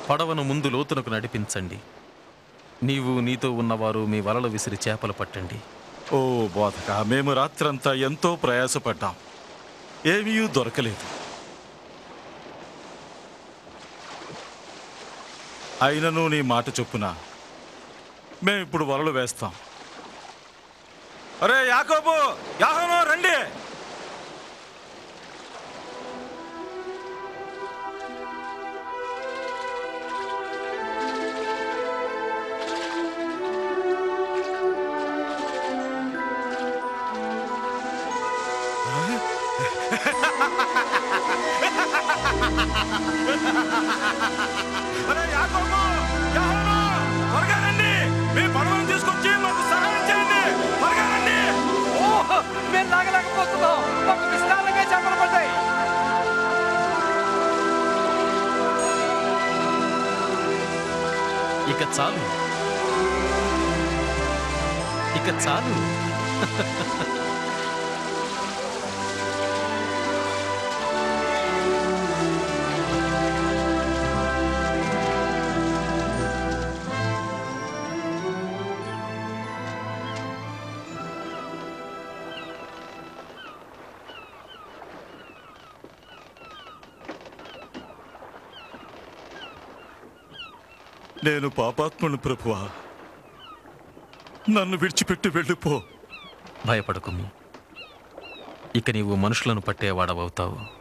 పడవను ముందు లోతునకు నడిపించండి నీవు నీతో ఉన్నవారు మీ వలలు విసిరి చేపలు పట్టండి ఓ బోధక మేము రాత్రంతా ఎంతో ప్రయాసపడ్డాం ఏమీ దొరకలేదు అయినను నీ మాట చొప్పున మేమిప్పుడు వలలు వేస్తాం అరే యాకోబు యాహోను రండి అరే యాకోబు యాహోను త్వరగా రండి మీ పడవను తీసుకొచ్చి మాకు సహాయం చేయండి త్వరగా రండి ఓహ్ మేము లాగలేకపోతున్నాం మాకు విస్తారంగా చేపలు పడ్డాయి ఇక చాలు ఇక చాలు నేను పాపాత్మను ప్రభువా నన్ను విడిచిపెట్టి వెళ్ళిపో భయపడకుము ఇక నీవు మనుషులను పట్టేవాడవవుతావు